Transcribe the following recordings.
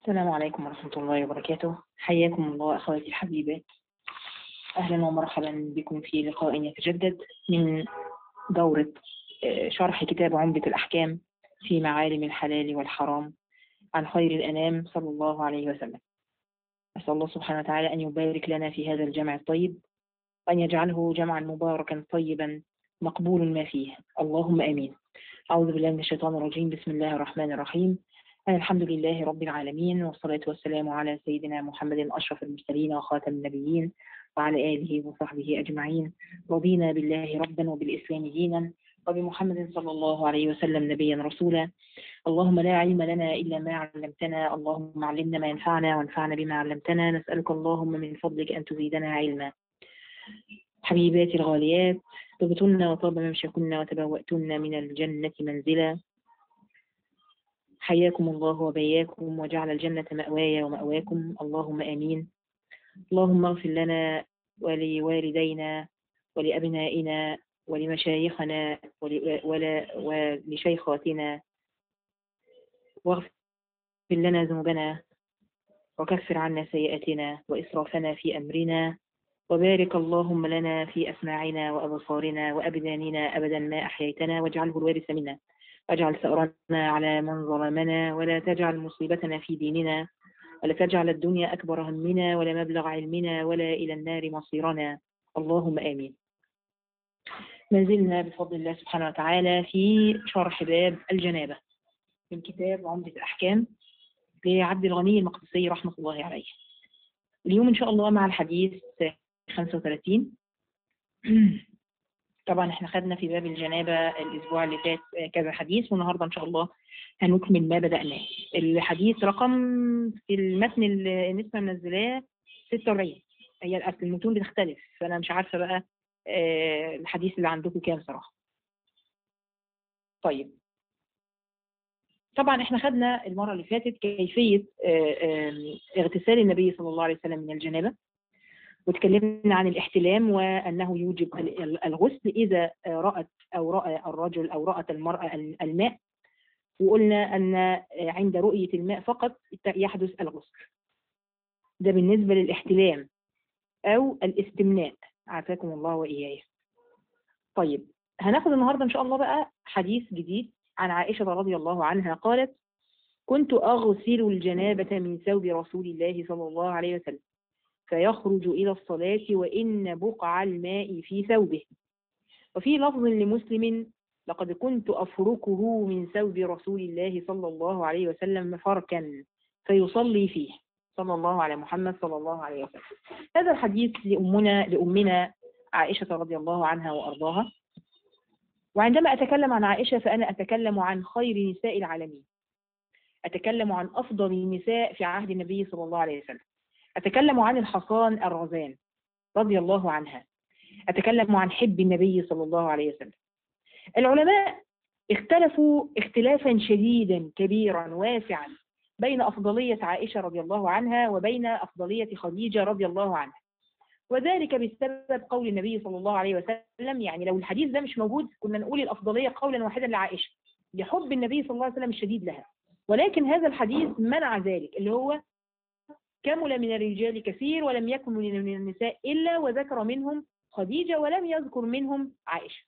السلام عليكم ورحمة الله وبركاته حياكم الله أخواتي الحبيبات أهلا ومرحبا بكم في لقاء يتجدد من دورة آه، شرح كتاب عمدة الأحكام في معالم الحلال والحرام عن خير الأنام صلى الله عليه وسلم أسأل الله سبحانه وتعالى أن يبارك لنا في هذا الجمع الطيب وأن يجعله جمعا مباركا طيبا مقبول ما فيه اللهم آمين أعوذ بالله من الشيطان الرجيم بسم الله الرحمن الرحيم الحمد لله رب العالمين والصلاة والسلام على سيدنا محمد أشرف المرسلين وخاتم النبيين وعلى آله وصحبه أجمعين رضينا بالله ربا وبالإسلام دينا وبمحمد صلى الله عليه وسلم نبيا رسولا اللهم لا علم لنا إلا ما علمتنا اللهم علمنا ما ينفعنا وانفعنا بما علمتنا نسألك اللهم من فضلك أن تزيدنا علما حبيباتي الغاليات طبتن وطاب ممشكن وتبوأتن من الجنة منزلا حياكم الله وبياكم وجعل الجنة مأواي ومأواكم اللهم آمين اللهم اغفر لنا ولوالدينا ولأبنائنا ولمشايخنا ول- ولا- ولشيخاتنا واغفر لنا ذنوبنا وكفر عنا سيئاتنا وإسرافنا في أمرنا وبارك اللهم لنا في أسماعنا وأبصارنا وأبداننا أبدا ما أحييتنا واجعله الوارث منا واجعل ثأرنا على من ظلمنا ولا تجعل مصيبتنا في ديننا ولا تجعل الدنيا أكبر همنا ولا مبلغ علمنا ولا إلى النار مصيرنا اللهم آمين ما زلنا بفضل الله سبحانه وتعالى في شرح باب الجنابة من كتاب عمدة الأحكام لعبد الغني المقدسي رحمة الله عليه اليوم إن شاء الله مع الحديث 35 طبعا احنا خدنا في باب الجنابة الأسبوع اللي فات كذا حديث والنهاردة إن شاء الله هنكمل ما بدأناه الحديث رقم في المتن اللي نسمة منزلاه 46 هي الأصل المتون بتختلف فأنا مش عارفة بقى آه، الحديث اللي عندكم كام صراحة طيب طبعا احنا خدنا المرة اللي فاتت كيفية آه، آه، اغتسال النبي صلى الله عليه وسلم من الجنابة وتكلمنا عن الاحتلام وأنه يوجب ال- ال- الغسل إذا آه، رأت أو رأى الرجل أو رأت المرأة ال- الماء وقلنا أن آه، عند رؤية الماء فقط يحدث الغسل ده بالنسبة للاحتلام أو الاستمناء عافاكم الله وإياه طيب هناخد النهاردة إن شاء الله بقى حديث جديد عن عائشة رضي الله عنها قالت كنت أغسل الجنابة من ثوب رسول الله صلى الله عليه وسلم فيخرج إلى الصلاة وإن بقع الماء في ثوبه وفي لفظ لمسلم لقد كنت أفركه من ثوب رسول الله صلى الله عليه وسلم فركا فيصلي فيه صلى الله على محمد صلى الله عليه وسلم هذا الحديث لأمنا لأمنا عائشة رضي الله عنها وأرضاها وعندما أتكلم عن عائشة فأنا أتكلم عن خير نساء العالمين أتكلم عن أفضل النساء في عهد النبي صلى الله عليه وسلم أتكلم عن الحصان الرزان رضي الله عنها أتكلم عن حب النبي صلى الله عليه وسلم العلماء اختلفوا اختلافا شديدا كبيرا واسعا بين أفضلية عائشة رضي الله عنها وبين أفضلية خديجة رضي الله عنها وذلك بسبب قول النبي صلى الله عليه وسلم يعني لو الحديث ده مش موجود كنا نقول الأفضلية قولا واحدا لعائشة لحب النبي صلى الله عليه وسلم الشديد لها ولكن هذا الحديث منع ذلك اللي هو كمل من الرجال كثير ولم يكن من النساء إلا وذكر منهم خديجة ولم يذكر منهم عائشة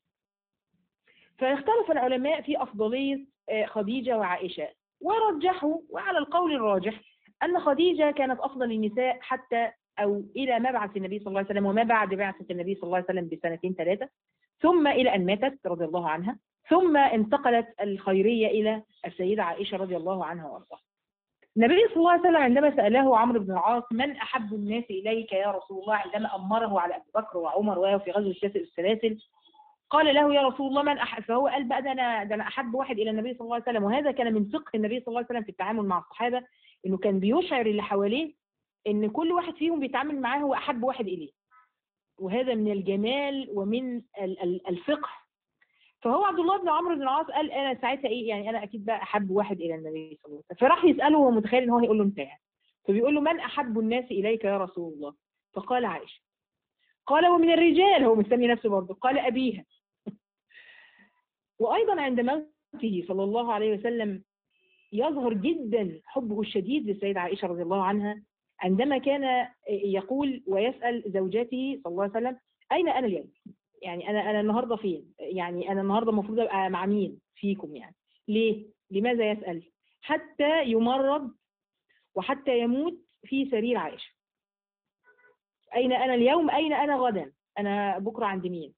فاختلف العلماء في أفضلية آه، خديجة وعائشة ورجحوا وعلى القول الراجح أن خديجة كانت أفضل النساء حتى أو إلى مبعث النبي صلى الله عليه وسلم وما بعد بعثة النبي صلى الله عليه وسلم بسنتين ثلاثة ثم إلى أن ماتت رضي الله عنها ثم انتقلت الخيرية إلى السيدة عائشة رضي الله عنها وارضاها النبي صلى الله عليه وسلم عندما سأله عمرو بن العاص من أحب الناس إليك يا رسول الله عندما أمره على أبي بكر وعمر وهو في غزوة السلاسل السلاسل قال له يا رسول الله من أحب فهو قال بقى ده أنا ده أنا أحب واحد إلى النبي صلى الله عليه وسلم وهذا كان من فقه النبي صلى الله عليه وسلم في التعامل مع الصحابة إنه كان بيشعر اللي حواليه إن كل واحد فيهم بيتعامل معاه هو أحب واحد إليه وهذا من الجمال ومن ال- ال- الفقه فهو عبد الله بن عمرو بن العاص قال انا ساعتها ايه يعني انا اكيد بقى احب واحد الى النبي صلى الله عليه وسلم فراح يساله وهو متخيل ان هو هيقول له انت يعني فبيقول له من احب الناس اليك يا رسول الله فقال عائشه قال ومن الرجال هو مستني نفسه برضه قال ابيها وايضا عند موته صلى الله عليه وسلم يظهر جدا حبه الشديد للسيدة عائشة رضي الله عنها عندما كان يقول ويسأل زوجته صلى الله عليه وسلم أين أنا اليوم؟ يعني أنا أنا النهاردة فين؟ يعني أنا النهاردة المفروض أبقى مع مين فيكم يعني؟ ليه؟ لماذا يسأل؟ حتى يمرض وحتى يموت في سرير عائشة. أين أنا اليوم؟ أين أنا غدا؟ أنا بكرة عند مين؟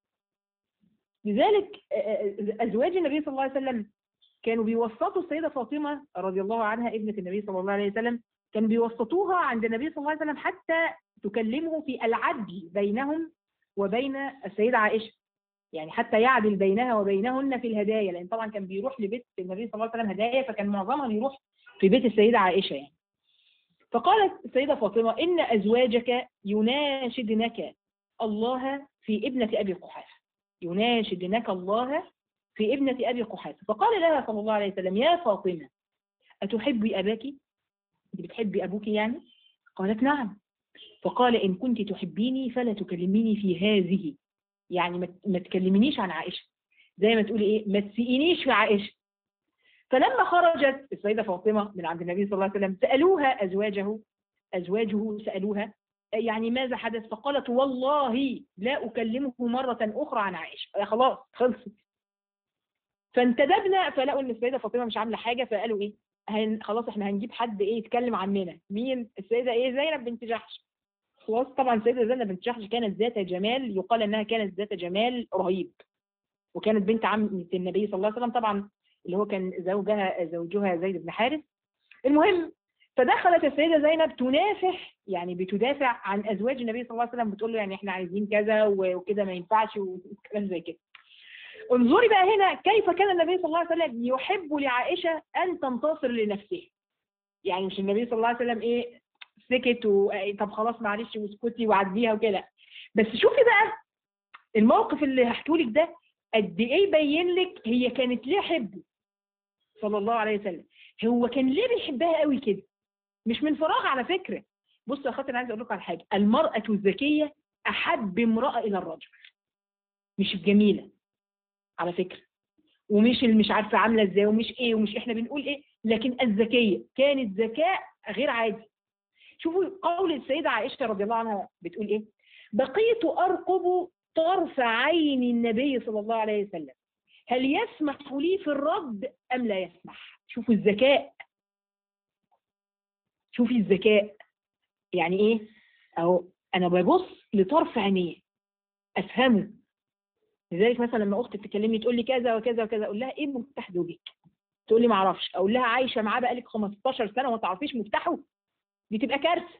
لذلك أزواج النبي صلى الله عليه وسلم كانوا بيوسطوا السيدة فاطمة رضي الله عنها ابنة النبي صلى الله عليه وسلم كانوا بيوسطوها عند النبي صلى الله عليه وسلم حتى تكلمه في العدل بينهم وبين السيدة عائشة يعني حتى يعدل بينها وبينهن في الهدايا لأن طبعا كان بيروح لبيت النبي صلى الله عليه وسلم هدايا فكان معظمها يروح في بيت السيدة عائشة يعني فقالت السيدة فاطمة إن أزواجك يناشدنك الله في ابنة أبي قحافة يناشدنك الله في ابنة أبي قحافة فقال لها صلى الله عليه وسلم يا فاطمة أتحبي أباك؟ أنت بتحبي أبوك يعني؟ قالت نعم فقال إن كنت تحبيني فلا تكلميني في هذه يعني ما تكلمنيش عن عائشة زي ما تقولي إيه ما تسئنيش في عائشة فلما خرجت السيدة فاطمة من عند النبي صلى الله عليه وسلم سألوها أزواجه أزواجه سألوها يعني ماذا حدث فقالت والله لا أكلمه مرة أخرى عن عائشة خلاص خلصت فانتدبنا فلقوا ان السيده فاطمه مش عامله حاجه فقالوا ايه هن خلاص احنا هنجيب حد ايه يتكلم عننا مين السيده ايه زينب بنت جحش خلاص طبعا السيده زينب بنت جحش كانت ذات جمال يقال انها كانت ذات جمال رهيب وكانت بنت عمة النبي صلى الله عليه وسلم طبعا اللي هو كان زوجها زوجها زيد بن حارث المهم فدخلت السيدة زينب تنافح يعني بتدافع عن أزواج النبي صلى الله عليه وسلم بتقول له يعني احنا عايزين كذا وكده ما ينفعش وكلام زي كده انظري بقى هنا كيف كان النبي صلى الله عليه وسلم يحب لعائشة أن تنتصر لنفسها يعني مش النبي صلى الله عليه وسلم إيه سكت و... طب خلاص معلش واسكتي وعديها وكده بس شوفي بقى الموقف اللي هحكولك ده قد ايه يبين لك هي كانت ليه حبه صلى الله عليه وسلم هو كان ليه بيحبها قوي كده مش من فراغ على فكرة بصوا يا خاطر عايز اقول لكم على حاجة المرأة الذكية احب امرأة الى الرجل مش الجميلة على فكرة ومش اللي مش عارفة عاملة ازاي ومش ايه ومش احنا بنقول ايه لكن الذكية كانت ذكاء غير عادي شوفوا قول السيدة عائشة رضي الله عنها بتقول ايه بقيت ارقب طرف عين النبي صلى الله عليه وسلم هل يسمح لي في الرد ام لا يسمح شوفوا الذكاء شوفي الذكاء يعني ايه اهو انا ببص لطرف عينيه افهمه لذلك مثلا لما اختي تكلمني تقول لي كذا وكذا وكذا اقول لها ايه مفتاح زوجك تقول لي ما اعرفش اقول لها عايشه معاه بقالك 15 سنه وما تعرفيش مفتاحه دي تبقى كارثه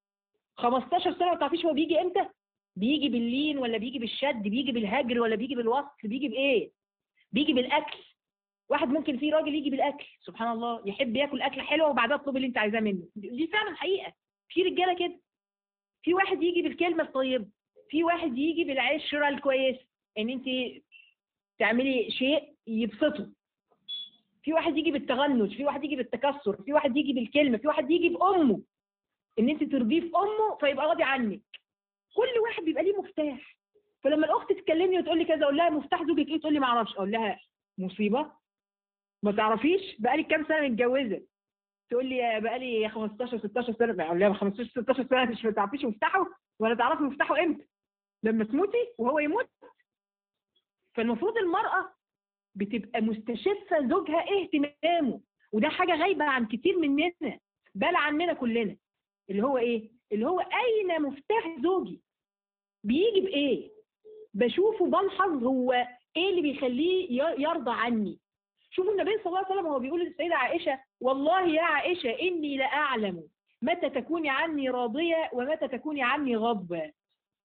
15 سنه ما تعرفيش هو بيجي امتى بيجي باللين ولا بيجي بالشد بيجي بالهجر ولا بيجي بالوصل بيجي بايه بيجي بالاكل واحد ممكن في راجل يجي بالاكل سبحان الله يحب ياكل اكله حلوه وبعدها يطلب اللي انت عايزاه منه دي فعلا حقيقه في رجاله كده في واحد يجي بالكلمه الطيبه في واحد يجي بالعشره الكويسه ان انت تعملي شيء يبسطه في واحد يجي بالتغنج في واحد يجي بالتكسر في واحد يجي بالكلمه في واحد يجي بامه ان انت ترضيه في امه فيبقى راضي عنك كل واحد بيبقى ليه مفتاح فلما الاخت تكلمني وتقول لي كذا اقول لها مفتاح زوجك ايه تقول لي ما اعرفش اقول لها مصيبه ما تعرفيش بقالي كام سنه متجوزه تقول لي بقالي 15 16 سنه اقول لها 15 16 سنه مش ما تعرفيش مفتاحه ولا تعرفي مفتاحه امتى لما تموتي وهو يموت فالمفروض المرأة بتبقى مستشفة زوجها اهتمامه وده حاجة غايبة عن كتير مننا بل عننا كلنا اللي هو ايه اللي هو اين مفتاح زوجي بيجي بايه بشوفه بلحظ هو ايه اللي بيخليه يرضى عني شوفوا النبي صلى الله عليه وسلم هو بيقول للسيدة عائشة والله يا عائشة إني لأعلم متى تكوني عني راضية ومتى تكوني عني غضبة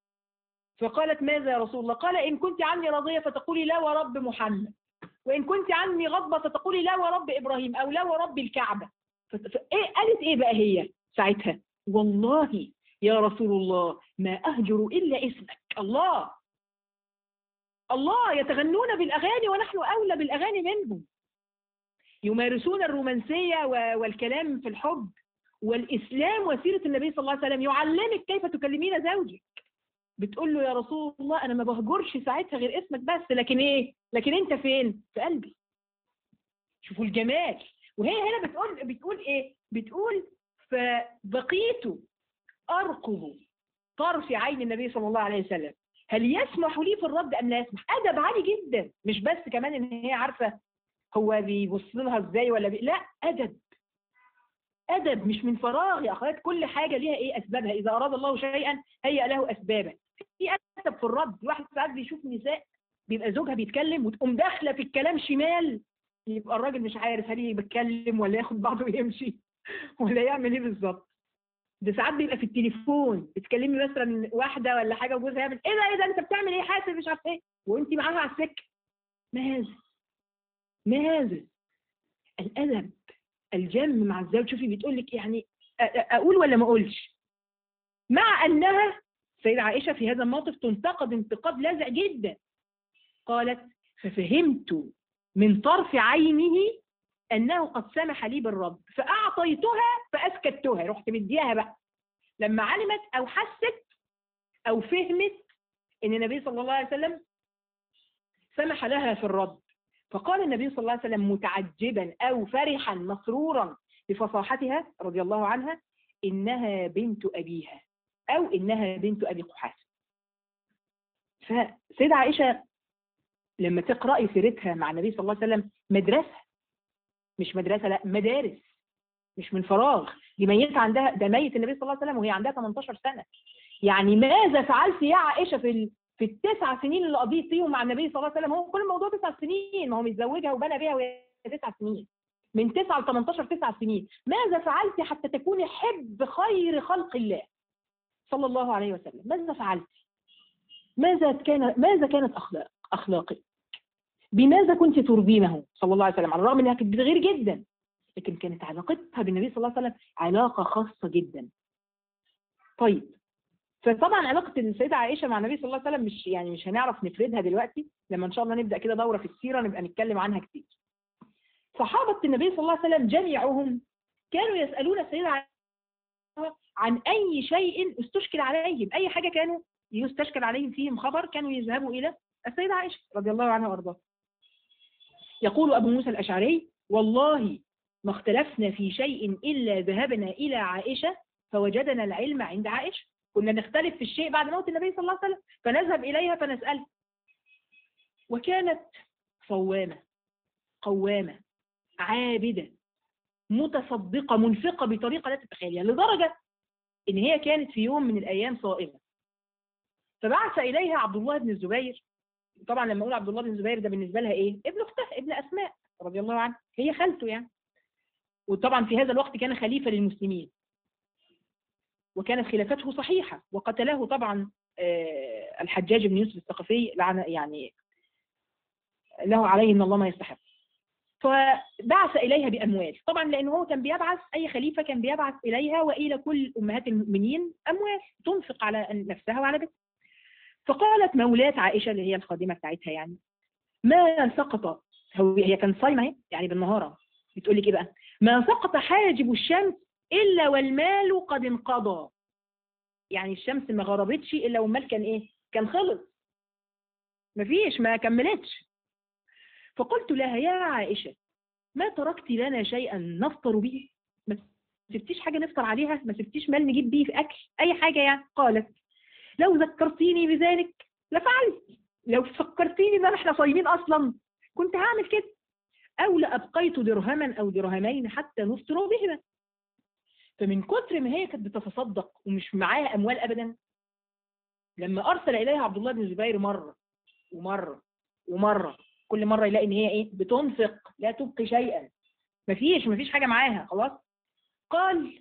فقالت ماذا يا رسول الله قال إن كنت عني راضية فتقولي لا ورب محمد وإن كنت عني غضبة فتقولي لا ورب إبراهيم أو لا ورب الكعبة إيه قالت إيه بقى هي ساعتها والله يا رسول الله ما أهجر إلا اسمك الله الله يتغنون بالأغاني ونحن أولى بالأغاني منهم يمارسون الرومانسية والكلام في الحب والإسلام وسيرة النبي صلى الله عليه وسلم يعلمك كيف تكلمين زوجك بتقول له يا رسول الله انا ما بهجرش ساعتها غير اسمك بس لكن ايه لكن انت فين في قلبي شوفوا الجمال وهي هنا بتقول بتقول ايه بتقول فبقيت ارقب طرف عين النبي صلى الله عليه وسلم هل يسمح لي في الرد ام لا يسمح ادب عالي جدا مش بس كمان ان هي عارفه هو بيبص لها ازاي ولا بي... لا ادب ادب مش من فراغ يا اخوات كل حاجه ليها ايه اسبابها اذا اراد الله شيئا هيأ له اسبابا في ادب في الرد الواحد ساعات بيشوف نساء بيبقى زوجها بيتكلم وتقوم داخله في الكلام شمال يبقى الراجل مش عارف هل يتكلم ولا ياخد بعضه ويمشي ولا يعمل ايه بالظبط ده ساعات بيبقى في التليفون بتكلمي مثلا واحده ولا حاجه وجوزها يعمل ايه ده ايه ده انت بتعمل ايه حاسب مش عارف ايه وانت معاها على السكه ما هذا ما هذا الادب الجم مع الزوج شوفي بتقول لك يعني اقول ولا ما اقولش مع انها سيدة عائشه في هذا الموقف تنتقد انتقاد لاذع جدا قالت ففهمت من طرف عينه انه قد سمح لي بالرد فاعطيتها فاسكتها رحت مديها بقى لما علمت او حست او فهمت ان النبي صلى الله عليه وسلم سمح لها في الرد فقال النبي صلى الله عليه وسلم متعجبا او فرحا مسرورا بفصاحتها رضي الله عنها انها بنت ابيها او انها بنت ابي قحافه فسيدة عائشه لما تقرأي سيرتها مع النبي صلى الله عليه وسلم مدرسة مش مدرسة لا مدارس مش من فراغ دي ميتة عندها ده ميت النبي صلى الله عليه وسلم وهي عندها 18 سنة يعني ماذا فعلت يا عائشة في ال... في التسع سنين اللي قضيتيهم مع النبي صلى الله عليه وسلم هو كل الموضوع تسع سنين ما هو متزوجها وبنى بيها وهي تسع سنين من تسعة ل 18 تسع سنين ماذا فعلت حتى تكوني حب خير خلق الله صلى الله عليه وسلم ماذا فعلت ماذا كان ماذا كانت اخلاق اخلاقك بماذا كنت ترضينه صلى الله عليه وسلم على الرغم انها كانت بتغير جدا لكن كانت علاقتها بالنبي صلى الله عليه وسلم علاقه خاصه جدا طيب فطبعا علاقه السيده عائشه مع النبي صلى الله عليه وسلم مش يعني مش هنعرف نفردها دلوقتي لما ان شاء الله نبدا كده دوره في السيره نبقى نتكلم عنها كتير صحابه النبي صلى الله عليه وسلم جميعهم كانوا يسالون السيده عائشه عن اي شيء استشكل عليهم اي حاجه كانوا يستشكل عليهم فيهم خبر كانوا يذهبوا الى السيدة عائشة رضي الله عنها وارضاها يقول أبو موسى الأشعري والله ما اختلفنا في شيء إلا ذهبنا إلى عائشة فوجدنا العلم عند عائشة كنا نختلف في الشيء بعد موت النبي صلى الله عليه وسلم فنذهب إليها فنسألها وكانت صوامة قوامة عابدة متصدقة منفقة بطريقة لا تتخيلها لدرجة إن هي كانت في يوم من الأيام صائمة فبعث إليها عبد الله بن الزبير طبعا لما اقول عبد الله بن الزبير ده بالنسبه لها ايه ابن اختها ابن اسماء رضي الله عنها هي خالته يعني وطبعا في هذا الوقت كان خليفه للمسلمين وكانت خلافته صحيحه وقتله طبعا الحجاج بن يوسف الثقفي لعن يعني له عليه ان الله ما يستحق فبعث اليها باموال طبعا لانه هو كان بيبعث اي خليفه كان بيبعث اليها والى كل امهات المؤمنين اموال تنفق على نفسها وعلى بيتها فقالت مولاة عائشة اللي هي الخادمة بتاعتها يعني ما سقط هو هي كان صايمة اهي يعني بالنهار بتقول لك ايه بقى ما سقط حاجب الشمس إلا والمال قد انقضى يعني الشمس ما غربتش إلا والمال كان ايه كان خلص مفيش ما كملتش فقلت لها يا عائشة ما تركت لنا شيئا نفطر به ما سبتيش حاجة نفطر عليها ما سبتيش مال نجيب بيه في أكل أي حاجة يعني قالت لو ذكرتيني بذلك لفعلت لو فكرتيني ان احنا صايمين اصلا كنت هعمل كده او لابقيت درهما او درهمين حتى نفطر بهما فمن كتر ما هي كانت بتتصدق ومش معاها اموال ابدا لما ارسل اليها عبد الله بن الزبير مره ومره ومره كل مره يلاقي ان هي ايه بتنفق لا تبقي شيئا مفيش مفيش حاجه معاها خلاص قال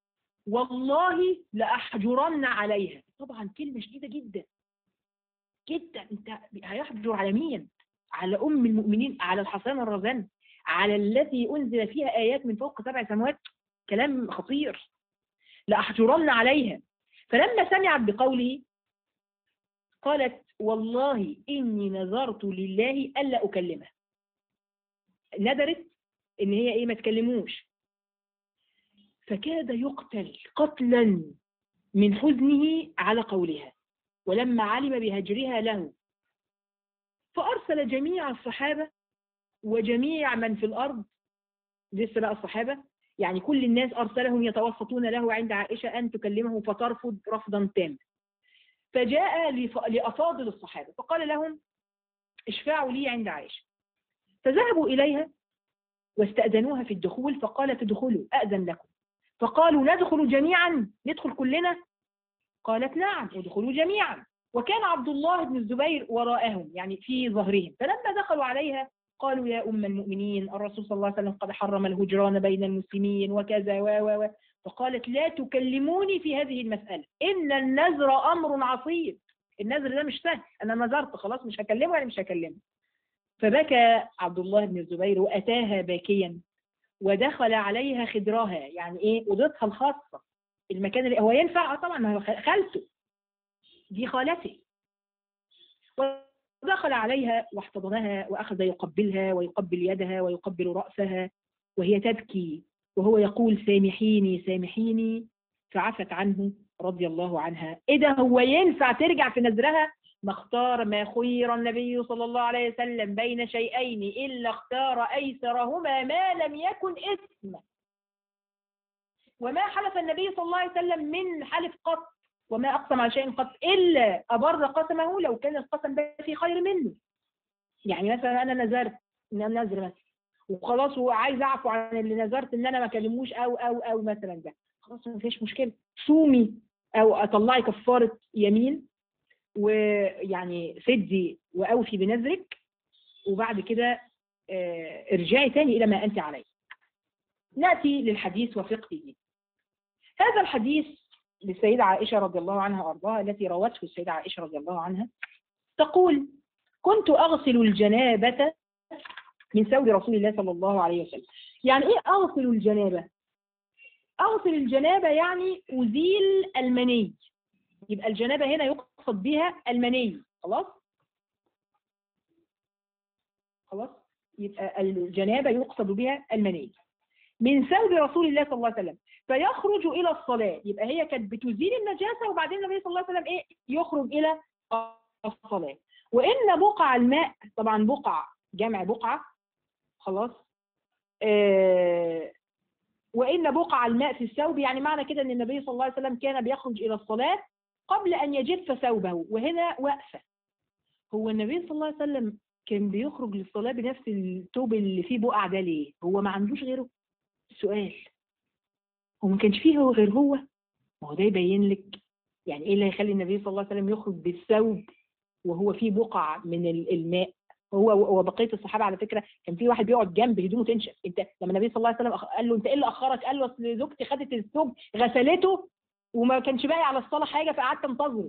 والله لأحجرن عليها طبعا كلمة شديدة جدا جدا انت هيحجر على مين على أم المؤمنين على الحصان الرزان على التي أنزل فيها آيات من فوق سبع سماوات كلام خطير لأحجرن عليها فلما سمعت بقوله قالت والله إني نذرت لله ألا أكلمه ندرت إن هي إيه ما تكلموش فكاد يقتل قتلا من حزنه على قولها ولما علم بهجرها له فأرسل جميع الصحابة وجميع من في الأرض لسه بقى الصحابة يعني كل الناس أرسلهم يتوسطون له عند عائشة أن تكلمه فترفض رفضا تاما فجاء لف- لأفاضل الصحابة فقال لهم اشفعوا لي عند عائشة فذهبوا إليها واستأذنوها في الدخول فقالت ادخلوا أأذن لكم فقالوا ندخل جميعا ندخل كلنا قالت نعم ادخلوا جميعا وكان عبد الله بن الزبير وراءهم يعني في ظهرهم فلما دخلوا عليها قالوا يا أم المؤمنين الرسول صلى الله عليه وسلم قد حرم الهجران بين المسلمين وكذا و و و فقالت لا تكلموني في هذه المسألة إن النذر أمر عصيب النذر ده مش سهل أنا نذرت خلاص مش هكلمه يعني مش هكلمه فبكى عبد الله بن الزبير وأتاها باكيا ودخل عليها خدرها يعني إيه أوضتها الخاصة المكان اللي هو ينفع آه طبعا ما هو خ- خالته دي خالتي ودخل عليها واحتضنها وأخذ يقبلها ويقبل يدها ويقبل رأسها وهي تبكي وهو يقول سامحيني سامحيني فعفت عنه رضي الله عنها ايه ده هو ينفع ترجع في نذرها ما اختار ما خير النبي صلى الله عليه وسلم بين شيئين إلا اختار أيسرهما ما لم يكن إثم وما حلف النبي صلى الله عليه وسلم من حلف قط وما أقسم على شيء قط إلا أبر قسمه لو كان القسم ده في خير منه يعني مثلا أنا نذرت إن أنا نذر مثلا وخلاص هو عايز أعفو عن اللي نذرت إن أنا ما أكلموش أو أو أو مثلا ده خلاص ما فيش مشكلة صومي أو أطلعي كفارة يمين ويعني سدي وأوفي بنذرك وبعد كده آه، ارجعي تاني إلى ما أنت عليه نأتي للحديث وفقهه هذا الحديث للسيدة عائشة رضي الله عنها وأرضاها التي روته السيدة عائشة رضي الله عنها تقول كنت أغسل الجنابة من ثوب رسول الله صلى الله عليه وسلم يعني إيه أغسل الجنابة أغسل الجنابة يعني أزيل المني يبقى الجنابة هنا يقصد بها المني خلاص خلاص يبقى الجنابة يقصد بها المني من ثوب رسول الله صلى الله عليه وسلم فيخرج إلى الصلاة يبقى هي كانت بتزيل النجاسة وبعدين النبي صلى الله عليه وسلم إيه يخرج إلى الصلاة وإن بقع الماء طبعا بقع جمع بقعة خلاص آه وإن بقع الماء في الثوب يعني معنى كده أن النبي صلى الله عليه وسلم كان بيخرج إلى الصلاة قبل أن يجف ثوبه وهنا وقفة هو النبي صلى الله عليه وسلم كان بيخرج للصلاة بنفس الثوب اللي فيه بقع ده ليه هو ما عندوش غيره سؤال هو ما كانش فيه هو غير هو ما هو ده يبين لك يعني ايه اللي هيخلي النبي صلى الله عليه وسلم يخرج بالثوب وهو فيه بقع من ال- الماء هو وبقيه الصحابه على فكره كان في واحد بيقعد جنب هدومه تنشف انت لما النبي صلى الله عليه وسلم أخ- قال له انت ايه اللي اخرك قال له اصل زوجتي خدت الثوب غسلته وما كانش باقي على الصلاه حاجه فقعدت انتظره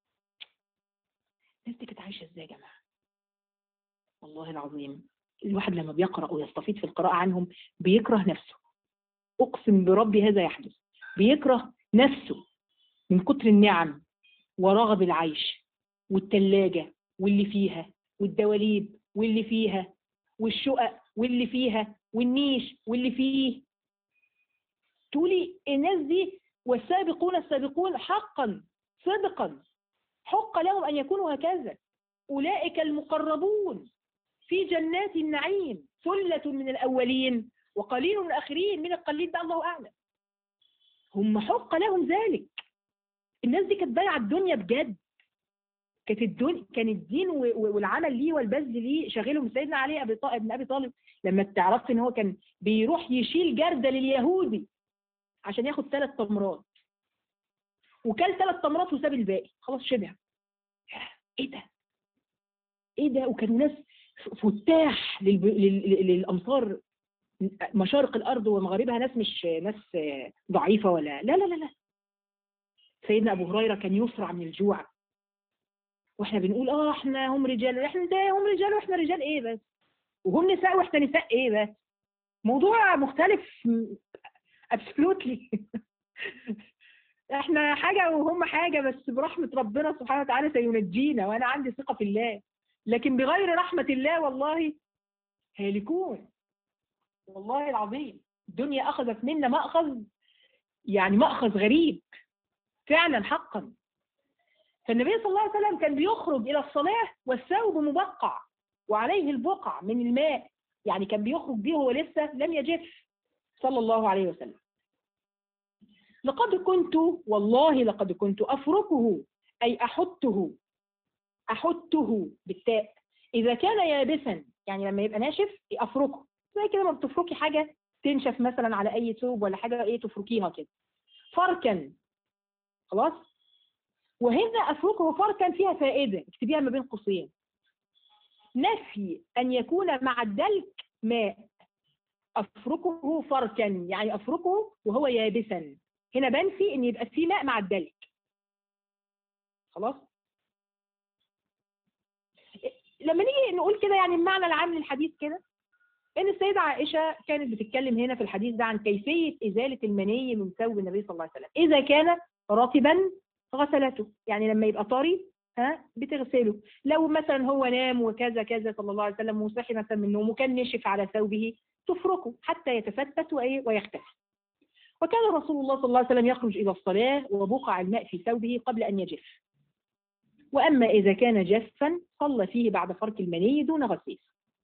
الناس دي كانت عايشه ازاي يا جماعه والله العظيم الواحد لما بيقرا ويستفيد في القراءه عنهم بيكره نفسه اقسم بربي هذا يحدث بيكره نفسه من كتر النعم ورغب العيش والتلاجة واللي فيها والدواليب واللي فيها والشقق واللي فيها والنيش واللي فيه تقولي الناس دي والسابقون السابقون حقا صدقا حق لهم أن يكونوا هكذا أولئك المقربون في جنات النعيم ثلة من الأولين وقليل من الآخرين من القليل ده الله أعلم هم حق لهم ذلك الناس دي كانت بايعة الدنيا بجد كانت الدنيا كان الدين و- و- والعمل ليه والبذل ليه شاغلهم سيدنا علي ابي طالب ابن ابي طالب لما تعرفت ان هو كان بيروح يشيل جرده لليهودي عشان ياخد ثلاث تمرات وكل ثلاث تمرات وساب الباقي خلاص شبع ايه ده ايه ده وكانوا ناس فتاح للب... لل... لل- للامصار مشارق الارض ومغاربها ناس مش ناس ضعيفه ولا لا لا لا لا سيدنا ابو هريره كان يفرع من الجوع واحنا بنقول اه احنا هم رجال احنا ده هم رجال واحنا رجال ايه بس وهم نساء واحنا نساء ايه بس موضوع مختلف ابسولوتلي احنا حاجة وهم حاجة بس برحمة ربنا سبحانه وتعالى سينجينا وانا عندي ثقة في الله لكن بغير رحمة الله والله هالكون والله العظيم الدنيا اخذت منا مأخذ يعني مأخذ غريب فعلا حقا فالنبي صلى الله عليه وسلم كان بيخرج إلى الصلاة والثوب مبقع وعليه البقع من الماء يعني كان بيخرج بيه وهو لسه لم يجف صلى الله عليه وسلم لقد كنت والله لقد كنت أفركه أي أحته أحته بالتاء إذا كان يابسا يعني لما يبقى ناشف أفركه زي كده ما بتفركي حاجة تنشف مثلا على أي ثوب ولا حاجة إيه تفركيها كده فركا خلاص وهنا أفركه فركا فيها فائدة اكتبيها ما بين قوسين نفي أن يكون مع الدلك ماء أفركه فركا يعني أفركه وهو يابسا هنا بنفي أن يبقى فيه ماء مع الدلك خلاص لما نيجي نقول كده يعني المعنى العام للحديث كده ان السيدة عائشة كانت بتتكلم هنا في الحديث ده عن كيفية إزالة المني من ثوب النبي صلى الله عليه وسلم إذا كان رطبا غسلته يعني لما يبقى طري ها بتغسله لو مثلا هو نام وكذا كذا صلى الله عليه وسلم وصحي مثلا من النوم وكان نشف على ثوبه تفركه حتى يتفتت وإيه ويختفي وكان رسول الله صلى الله عليه وسلم يخرج إلى الصلاة وبقع الماء في ثوبه قبل أن يجف وأما إذا كان جافا صلى فيه بعد فرك المني دون غسيل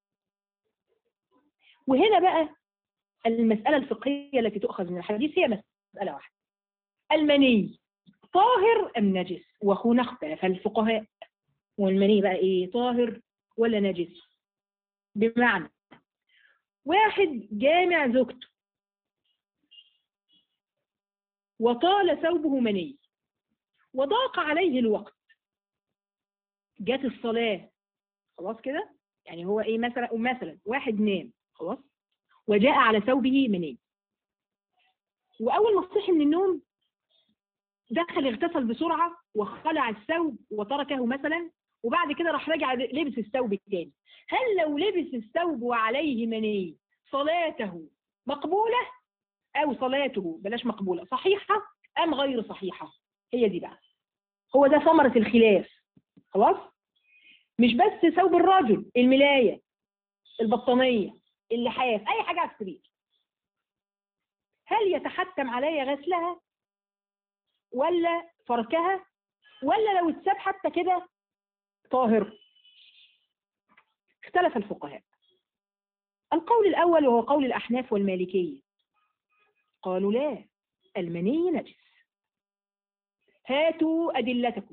وهنا بقى المسألة الفقهية التي تؤخذ من الحديث هي مسألة واحدة المني طاهر أم نجس وهنا اختلف الفقهاء والمني بقى إيه طاهر ولا نجس بمعنى واحد جامع زوجته وطال ثوبه مني وضاق عليه الوقت جت الصلاة خلاص كده يعني هو ايه مثلا مثلا واحد نام خلاص وجاء على ثوبه مني واول ما صحي من النوم دخل اغتسل بسرعة وخلع الثوب وتركه مثلا وبعد كده راح رجع لبس الثوب الثاني هل لو لبس الثوب وعليه مني صلاته مقبولة أو صلاته بلاش مقبولة صحيحة أم غير صحيحة هي دي بقى هو ده ثمرة الخلاف خلاص مش بس ثوب الرجل الملاية البطانية اللحاف أي حاجة على السرير هل يتحتم علي غسلها ولا فركها ولا لو اتساب حتى كده طاهر اختلف الفقهاء القول الأول وهو قول الأحناف والمالكية قالوا لا المني نجس هاتوا أدلتكم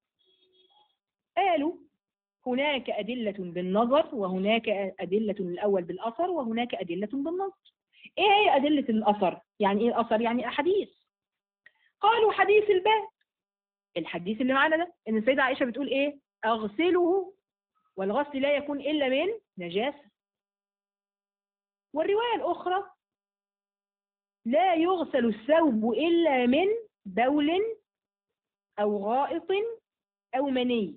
قالوا هناك أدلة بالنظر وهناك أدلة الأول بالأثر وهناك أدلة بالنظر إيه هي أدلة الأثر؟ يعني إيه الأثر؟ يعني أحاديث قالوا حديث الباب الحديث اللي معانا ده إن السيدة عائشة بتقول إيه؟ أغسله والغسل لا يكون إلا من نجاسة والرواية الأخرى لا يغسل الثوب إلا من بول أو غائط أو مني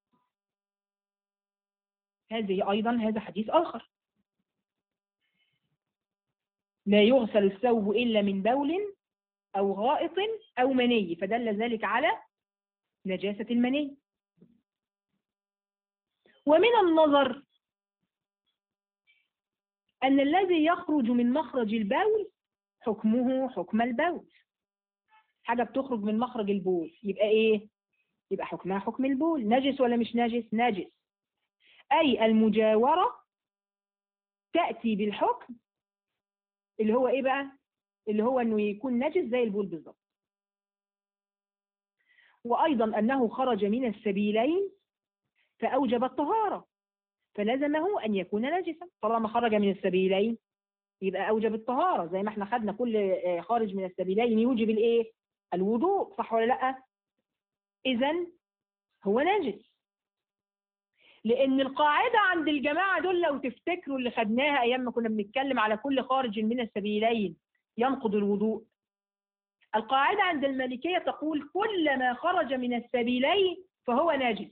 هذه أيضا هذا حديث آخر لا يغسل الثوب إلا من بول أو غائط أو مني فدل ذلك على نجاسة المني ومن النظر أن الذي يخرج من مخرج البول حكمه حكم البول حاجة بتخرج من مخرج البول يبقى إيه؟ يبقى حكمها حكم البول نجس ولا مش نجس؟ نجس أي المجاورة تأتي بالحكم اللي هو إيه بقى؟ اللي هو أنه يكون نجس زي البول بالظبط وأيضا أنه خرج من السبيلين فأوجب الطهارة فلزمه أن يكون نجسا طالما خرج من السبيلين يبقى أوجب الطهارة زي ما احنا خدنا كل خارج من السبيلين يوجب الإيه؟ الوضوء صح ولا لأ؟ إذا هو نجس لأن القاعدة عند الجماعة دول لو تفتكروا اللي خدناها أيام ما كنا بنتكلم على كل خارج من السبيلين ينقض الوضوء القاعدة عند المالكية تقول كل ما خرج من السبيلين فهو ناجس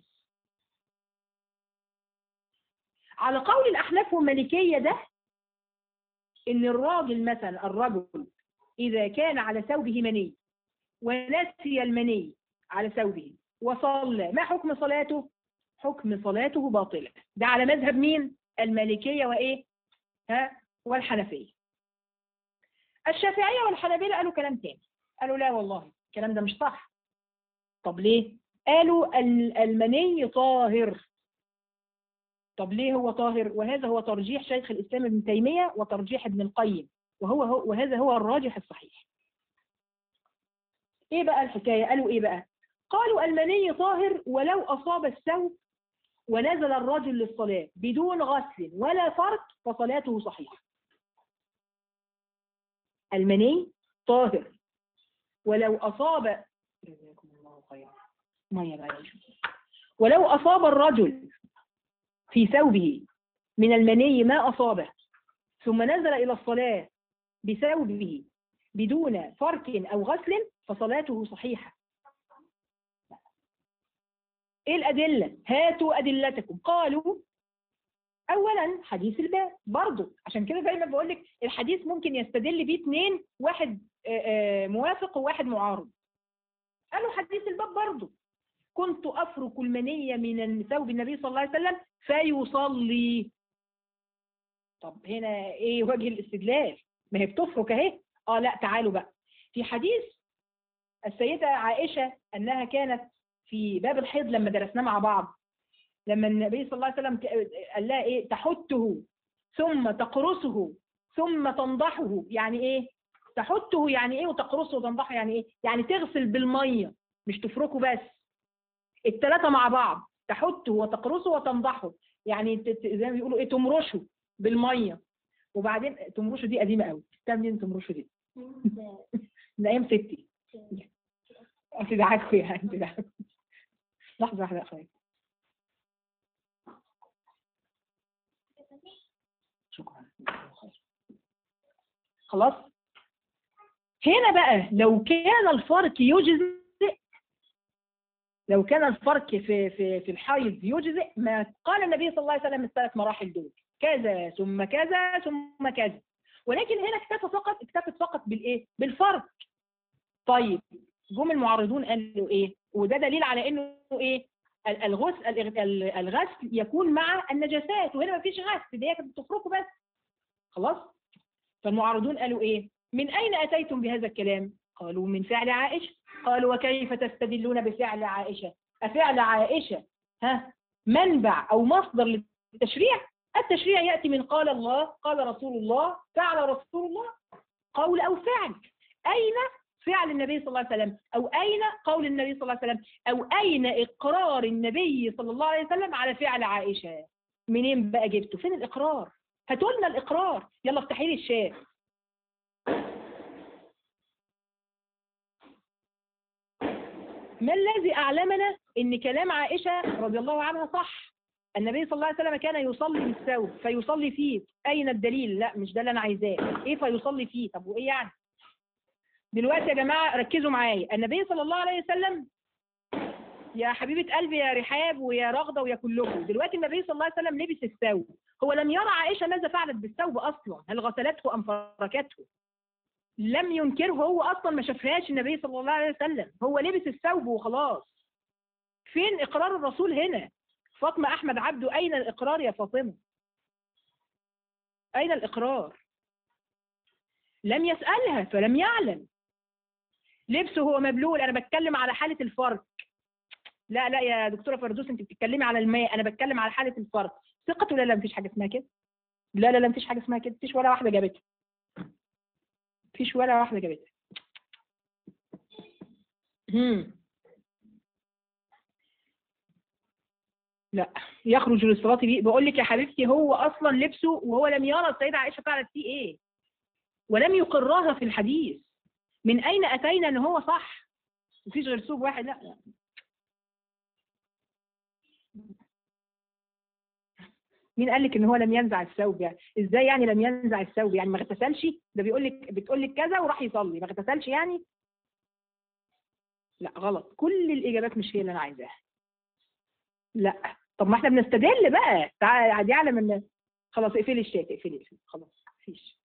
على قول الأحناف والمالكية ده إن الراجل مثلا الرجل إذا كان على ثوبه مني ونسي المني على ثوبه وصلى ما حكم صلاته حكم صلاته باطلة ده على مذهب مين المالكية وإيه ها والحنفية الشافعية والحنابلة قالوا كلام تاني قالوا لا والله الكلام ده مش صح طب ليه قالوا المني طاهر طب ليه هو طاهر وهذا هو ترجيح شيخ الإسلام ابن تيمية وترجيح ابن القيم وهو هو وهذا هو الراجح الصحيح ايه بقى الحكاية قالوا ايه بقى قالوا المني طاهر ولو أصاب الثوب ونزل الرجل للصلاة بدون غسل ولا فرق فصلاته صحيحة المني طاهر ولو أصاب جزاكم الله خيرا مية بقى يا شيخ. ولو أصاب الرجل في ثوبه من المني ما أصابه ثم نزل إلى الصلاة بثوبه بدون فرك أو غسل فصلاته صحيحة إيه الأدلة؟ هاتوا أدلتكم قالوا أولا حديث الباب برضه عشان كده دايما بقول لك الحديث ممكن يستدل بيه اثنين واحد آه، آه، موافق وواحد معارض قالوا حديث الباب برضه كنت أفرك المنية من ثوب النبي صلى الله عليه وسلم فيصلي طب هنا ايه وجه الاستدلال ما هي بتفرك اهي اه لا تعالوا بقى في حديث السيدة عائشة أنها كانت في باب الحيض لما درسناه مع بعض لما النبي صلى الله عليه وسلم ك- قال لها ايه تحته ثم تقرصه ثم تنضحه يعني ايه تحته يعني ايه وتقرصه وتنضحه يعني ايه يعني تغسل بالميه مش تفركه بس الثلاثه مع بعض تحته وتقرصه وتنضحه يعني ت- ت- زي ما بيقولوا ايه تمرشه بالميه وبعدين تمرشه دي قديمه قوي بتعمل منين تمرشه دي من ايام ستي تدعكوا يعني تدعكوا لحظه واحده يا اخويا شكرا خلاص هنا بقى لو كان الفرق يجزئ لو كان الفرق في في في الحيض يجزئ ما قال النبي صلى الله عليه وسلم الثلاث مراحل دول كذا ثم كذا ثم كذا ولكن هنا اكتفى فقط اكتفت فقط بالايه بالفرق طيب جم المعارضون قالوا ايه وده دليل على انه ايه ال- الغسل ال- ال- الغسل يكون مع النجاسات وهنا مفيش غسل دي كانت بتفركوا بس خلاص فالمعارضون قالوا ايه من اين اتيتم بهذا الكلام قالوا من فعل عائشه قالوا وكيف تستدلون بفعل عائشه افعل عائشه ها منبع او مصدر للتشريع التشريع ياتي من قال الله قال رسول الله فعل رسول الله قول او فعل اين فعل النبي صلى الله عليه وسلم او اين قول النبي صلى الله عليه وسلم او اين اقرار النبي صلى الله عليه وسلم على فعل عائشه منين بقى جبته فين الاقرار هاتوا لنا الاقرار يلا افتحي لي الشات ما الذي اعلمنا ان كلام عائشه رضي الله عنها صح النبي صلى الله عليه وسلم كان يصلي بالثوب فيصلي فيه اين الدليل لا مش ده اللي انا عايزاه ايه فيصلي فيه طب وايه يعني دلوقتي يا جماعه ركزوا معايا النبي صلى الله عليه وسلم يا حبيبه قلبي يا رحاب ويا رغده ويا كلكم دلوقتي النبي صلى الله عليه وسلم لبس الثوب هو لم يرى عائشه ماذا فعلت بالثوب اصلا هل غسلته ام فركته لم ينكره هو اصلا ما شافهاش النبي صلى الله عليه وسلم هو لبس الثوب وخلاص فين اقرار الرسول هنا فاطمه احمد عبده اين الاقرار يا فاطمه اين الاقرار لم يسالها فلم يعلم لبسه هو مبلول انا بتكلم على حاله الفرق لا لا يا دكتوره فردوس انت بتتكلمي على الماء انا بتكلم على حاله الفرق ثقه ولا لا مفيش حاجه اسمها كده لا لا لا مفيش حاجه اسمها كده مفيش ولا واحده جابتها مفيش ولا واحده جابتها هم. لا يخرج للصلاة بيه بقول لك يا حبيبتي هو أصلا لبسه وهو لم يرى السيدة عائشة فعلت فيه إيه ولم يقرها في الحديث من أين أتينا إن هو صح مفيش غير ثوب واحد لا, لا. مين قال لك ان هو لم ينزع الثوب يعني ازاي يعني لم ينزع الثوب يعني ما اغتسلش ده بيقول لك بتقول لك كذا وراح يصلي ما اغتسلش يعني لا غلط كل الاجابات مش هي اللي انا عايزاها لا طب ما احنا بنستدل بقى تعالى دي اعلى من خلاص اقفلي الشات اقفلي اقفلي خلاص مفيش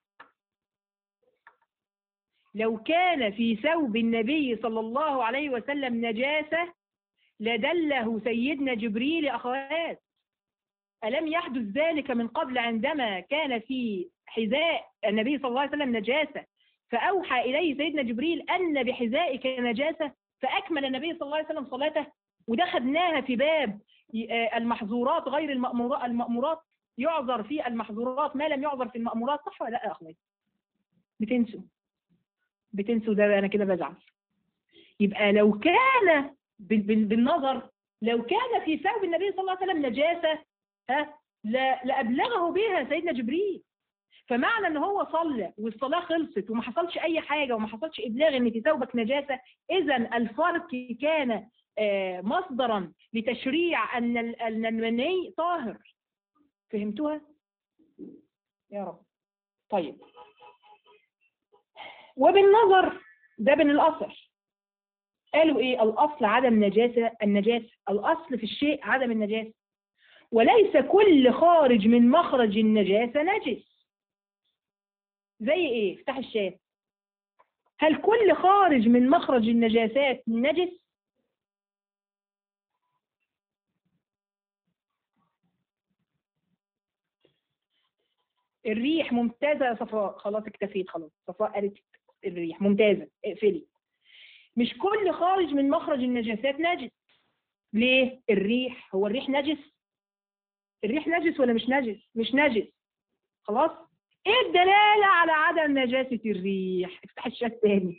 لو كان في ثوب النبي صلى الله عليه وسلم نجاسة لدله سيدنا جبريل أخوات ألم يحدث ذلك من قبل عندما كان في حذاء النبي صلى الله عليه وسلم نجاسة فأوحى إليه سيدنا جبريل أن بحذائك نجاسة فأكمل النبي صلى الله عليه وسلم صلاته وده خدناها في باب ي- المحظورات غير المأمورات المأمورات يعذر في المحظورات ما لم يعذر في المأمورات صح ولا لا يا اخواتي بتنسوا بتنسوا ده انا كده بزعل يبقى لو كان بال- بال- بالنظر لو كان في ثوب النبي صلى الله عليه وسلم نجاسة ها لا- لأبلغه بها سيدنا جبريل فمعنى ان هو صلى والصلاة خلصت وما حصلش اي حاجة وما حصلش ابلاغ ان في ثوبك نجاسة اذا الفرق كان آه، مصدرا لتشريع ان ال- ان المني طاهر فهمتوها يا رب طيب وبالنظر ده من الاثر قالوا ايه الاصل عدم نجاسه النجاسه الاصل في الشيء عدم النجاسه وليس كل خارج من مخرج النجاسه نجس زي ايه افتح الشات هل كل خارج من مخرج النجاسات نجس الريح ممتازة يا صفاء خلاص اكتفيت خلاص صفاء قالت الريح ممتازة اقفلي مش كل خارج من مخرج النجاسات نجس ليه الريح هو الريح نجس الريح نجس ولا مش نجس مش نجس خلاص ايه الدلالة على عدم نجاسة الريح افتح الشات تاني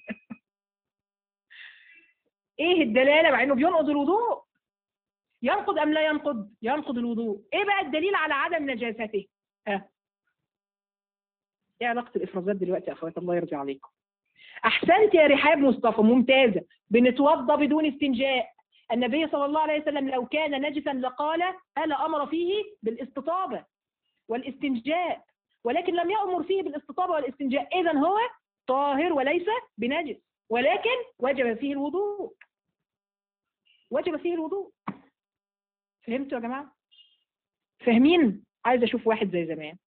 ايه الدلالة مع انه بينقض الوضوء ينقض ام لا ينقض ينقض الوضوء ايه بقى الدليل على عدم نجاسته ها ايه علاقة الافرازات دلوقتي يا اخوات الله يرضي عليكم احسنت يا رحاب مصطفى ممتازة بنتوضى بدون استنجاء النبي صلى الله عليه وسلم لو كان نجسا لقال هل امر فيه بالاستطابة والاستنجاء ولكن لم يأمر فيه بالاستطابة والاستنجاء اذا هو طاهر وليس بنجس ولكن وجب فيه الوضوء وجب فيه الوضوء فهمتوا يا جماعة فاهمين عايز اشوف واحد زي زمان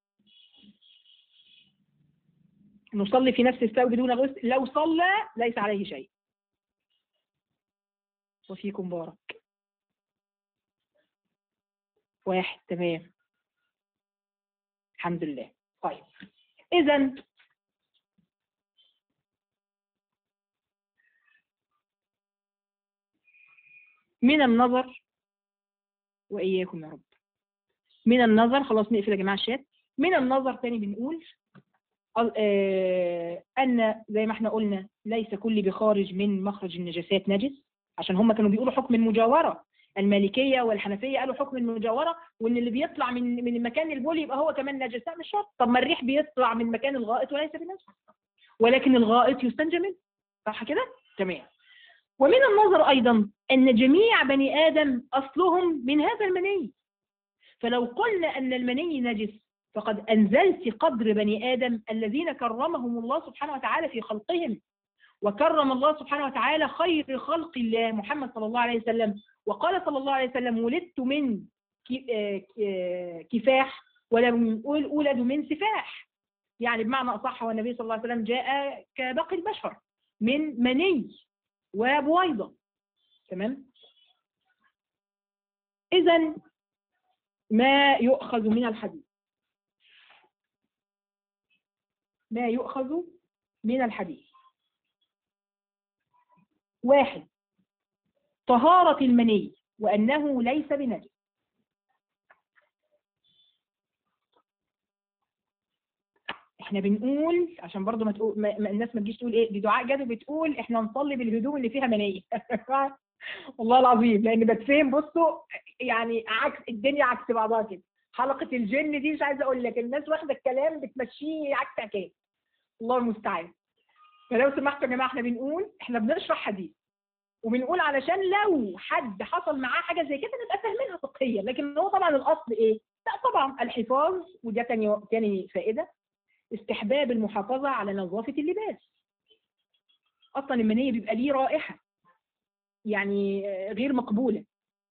نصلي في نفس الثوب بدون غسل لو صلى ليس عليه شيء وفيكم بارك واحد تمام الحمد لله طيب اذا من النظر واياكم يا رب من النظر خلاص نقفل يا جماعه الشات من النظر تاني بنقول آه، أن زي ما احنا قلنا ليس كل بخارج من مخرج النجاسات نجس عشان هم كانوا بيقولوا حكم المجاورة المالكية والحنفية قالوا حكم المجاورة وإن اللي بيطلع من من مكان البول يبقى هو كمان نجس لا مش شرط طب ما الريح بيطلع من مكان الغائط وليس بنجس ولكن الغائط يستنجى منه صح كده؟ تمام ومن النظر أيضا أن جميع بني آدم أصلهم من هذا المني فلو قلنا أن المني نجس فقد أنزلت قدر بني آدم الذين كرمهم الله سبحانه وتعالى في خلقهم وكرم الله سبحانه وتعالى خير خلق الله محمد صلى الله عليه وسلم وقال صلى الله عليه وسلم ولدت من كي- آه، آه، كفاح ولم أولد من سفاح يعني بمعنى أصح هو النبي صلى الله عليه وسلم جاء كباقي البشر من مني وبويضة تمام إذا ما يؤخذ من الحديث ما يؤخذ من الحديث واحد طهارة المني وأنه ليس بنجس احنا بنقول عشان برضو ما تقول ما ما الناس ما تجيش تقول ايه دي دعاء جدو بتقول احنا نصلي بالهدوم اللي فيها منية والله العظيم لان بتفهم بصوا يعني عكس الدنيا عكس بعضها كده حلقة الجن دي مش عايزه اقول لك الناس واخده الكلام بتمشيه عكس عكاز الله المستعان فلو سمحتوا يا جماعه احنا بنقول احنا بنشرح حديث وبنقول علشان لو حد حصل معاه حاجه زي كده نبقى فاهمينها فقهيا لكن هو طبعا الاصل ايه؟ لا طبعا الحفاظ وده تاني تاني فائده استحباب المحافظه على نظافه اللباس اصلا المنيه بيبقى ليه رائحه يعني آه، غير مقبوله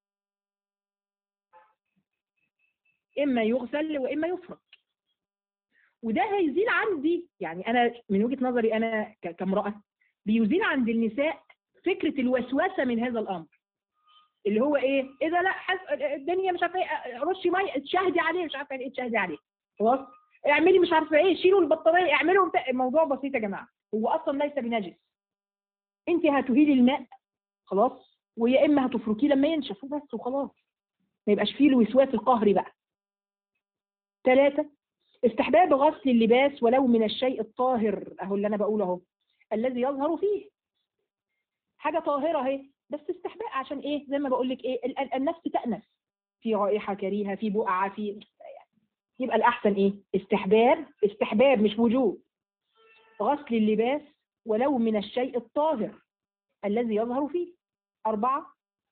اما يغسل واما يفرك وده هيزيل عندي يعني انا من وجهه نظري انا ك- كامراه بيزيل عند النساء فكره الوسوسه من هذا الامر اللي هو ايه اذا لا حس... الدنيا مش عارفه ايه رشي ميه تشهدي عليه مش عارفه ايه تشهدي عليه خلاص اعملي مش عارفه ايه شيلوا البطاريه اعملوا بتاع- الموضوع بسيط يا جماعه هو اصلا ليس بنجس انت هتهيلي الماء خلاص ويا اما هتفركيه لما ينشف وبس وخلاص ما يبقاش فيه الوسواس القهري بقى ثلاثة استحباب غسل اللباس ولو من الشيء الطاهر اهو اللي انا بقوله اهو الذي يظهر فيه حاجة طاهرة اهي بس استحباب عشان ايه زي ما بقول لك ايه ال- ال- النفس تأنس في رائحة كريهة في بقعة في يبقى الأحسن ايه استحباب استحباب مش وجوب غسل اللباس ولو من الشيء الطاهر الذي يظهر فيه أربعة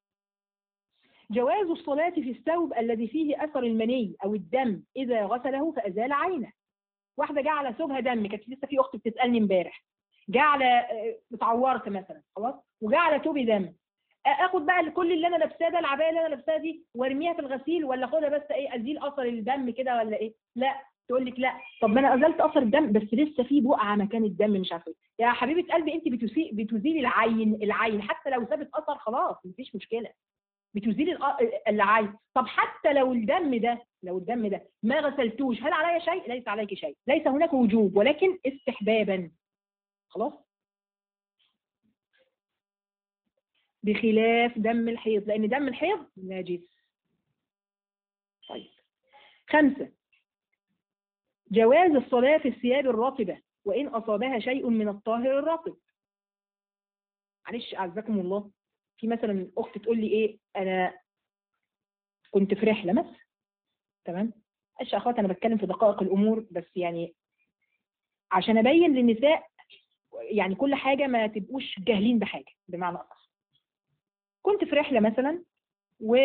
جواز الصلاة في الثوب الذي فيه أثر المني أو الدم إذا غسله فأزال عينه واحدة جه على ثوبها دم كانت لسه في أخت بتسألني امبارح جه على آه، اتعورت مثلا خلاص وجه على ثوبي دم آ- اخد بقى كل اللي انا لابساه ده العبايه اللي انا لابساها دي وارميها في الغسيل ولا اخدها بس ايه ازيل اثر الدم كده ولا ايه لا تقول لك لا طب ما انا ازلت اثر الدم بس لسه في بقعه مكان الدم مش عارفه إيه. يا حبيبه قلبي انت بتسيء بتزيلي العين العين حتى لو سابت اثر خلاص مفيش مشكله بتزيل الأ- العين طب حتى لو الدم ده لو الدم ده ما غسلتوش هل علي شيء ليس عليك شيء ليس هناك وجوب ولكن استحبابا خلاص بخلاف دم الحيض لان دم الحيض نجس طيب خمسة جواز الصلاة في الثياب الرطبة وإن أصابها شيء من الطاهر الرطب معلش أعزكم الله في مثلا أخت تقول لي إيه أنا كنت في رحلة مثلا تمام معلش يا أخوات أنا بتكلم في دقائق الأمور بس يعني عشان أبين للنساء يعني كل حاجة ما تبقوش جاهلين بحاجة بمعنى أصح كنت في رحلة مثلا و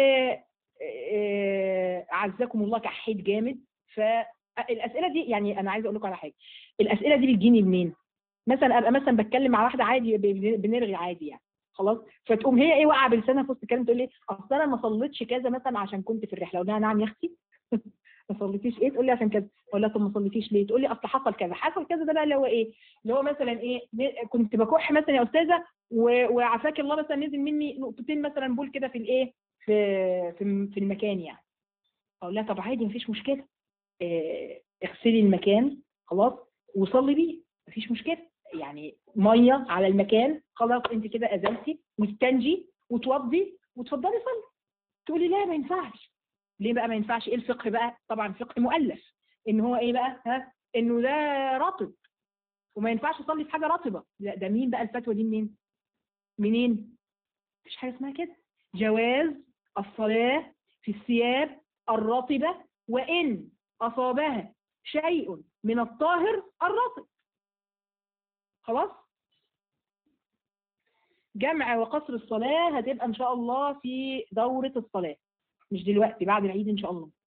آه، عزكم الله كحيت جامد فالاسئله دي يعني انا عايزه اقول لكم على حاجه الاسئله دي بتجيني منين مثلا ابقى مثلا بتكلم مع واحده عادي ب- بنرغي عادي يعني خلاص فتقوم هي ايه واقعه بلسانها في وسط الكلام تقول لي اصل انا ما صليتش كذا مثلا عشان كنت في الرحله اقول لها نعم يا اختي ما صليتيش ايه تقول لي عشان كذا اقول لها طب ما صليتيش ليه تقول لي اصل حصل كذا حصل كذا ده بقى اللي هو ايه اللي هو مثلا ايه ن- كنت بكح مثلا يا استاذه و- وعافاك الله مثلا نزل مني نقطتين مثلا بول كده في الايه في في في المكان يعني اقول لها طب عادي مفيش مشكله آه، اغسلي المكان خلاص وصلي بيه مفيش مشكله يعني ميه على المكان خلاص انت كده ازلتي واستنجي وتوضي وتفضلي صلي تقولي لا ما ينفعش ليه بقى ما ينفعش ايه الفقه بقى طبعا فقه مؤلف ان هو ايه بقى ها انه ده رطب وما ينفعش اصلي في حاجه رطبه لا ده مين بقى الفتوى دي منين منين مفيش حاجه اسمها كده جواز الصلاه في الثياب الرطبه وان اصابها شيء من الطاهر الرطب خلاص جمع وقصر الصلاة هتبقى إن شاء الله في دورة الصلاة مش دلوقتي بعد العيد إن شاء الله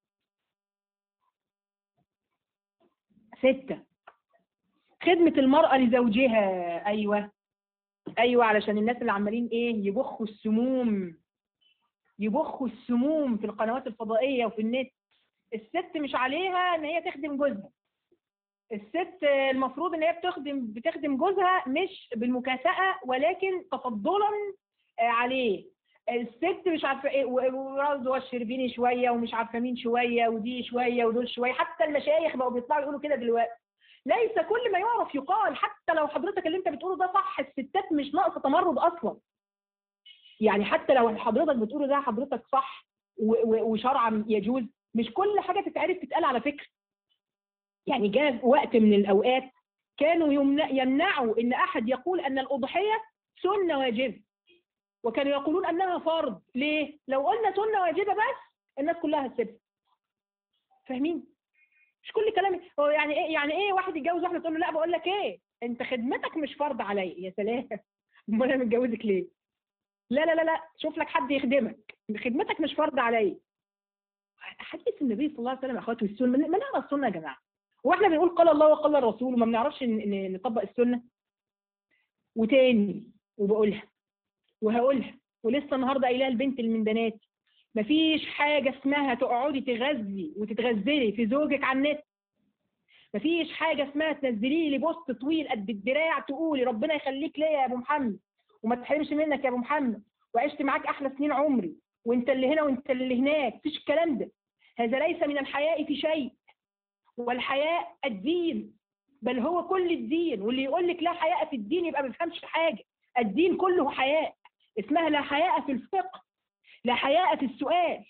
ستة خدمة المرأة لزوجها أيوة أيوة علشان الناس اللي عمالين إيه يبخوا السموم يبخوا السموم في القنوات الفضائية وفي النت الست مش عليها إن هي تخدم جوزها الست المفروض ان هي بتخدم بتخدم جوزها مش بالمكافأة ولكن تفضلا آه، عليه الست مش عارفه ايه ورد الشربيني شويه ومش عارفه مين شويه ودي شويه ودول شويه حتى المشايخ بقوا بيطلعوا يقولوا كده دلوقتي ليس كل ما يعرف يقال حتى لو حضرتك اللي انت بتقوله ده صح الستات مش ناقصه تمرد اصلا يعني حتى لو حضرتك بتقوله ده حضرتك صح و- و- وشرعا يجوز مش كل حاجه تتعرف تتقال على فكره يعني جاء وقت من الأوقات كانوا يمنع يمنعوا إن أحد يقول أن الأضحية سنة واجبة وكانوا يقولون أنها فرض ليه؟ لو قلنا سنة واجبة بس الناس كلها هتسيبها فاهمين؟ مش كل كلامي هو يعني ايه يعني ايه واحد يتجوز واحده تقول له لا بقول لك ايه انت خدمتك مش فرض عليا يا سلام امال انا متجوزك ليه؟ لا لا لا لا شوف لك حد يخدمك خدمتك مش فرض عليا حديث النبي صلى الله عليه وسلم يا اخواتي والسنه ما نقرا السنه يا جماعه واحنا بنقول قال الله وقال الرسول وما بنعرفش ن- ن- نطبق السنه وتاني وبقولها وهقولها ولسه النهارده قايلها البنت اللي من بناتي مفيش حاجه اسمها تقعدي تغذي وتتغزلي في زوجك على النت مفيش حاجه اسمها تنزلي لي بوست طويل قد الدراع تقولي ربنا يخليك ليا يا ابو محمد وما تحرمش منك يا ابو محمد وعشت معاك احلى سنين عمري وانت اللي هنا وانت اللي هناك مفيش الكلام ده هذا ليس من الحياء في شيء والحياء الدين بل هو كل الدين واللي يقول لك لا حياء في الدين يبقى ما بيفهمش حاجه الدين كله حياء اسمها لا حياء في الفقه لا حياء في السؤال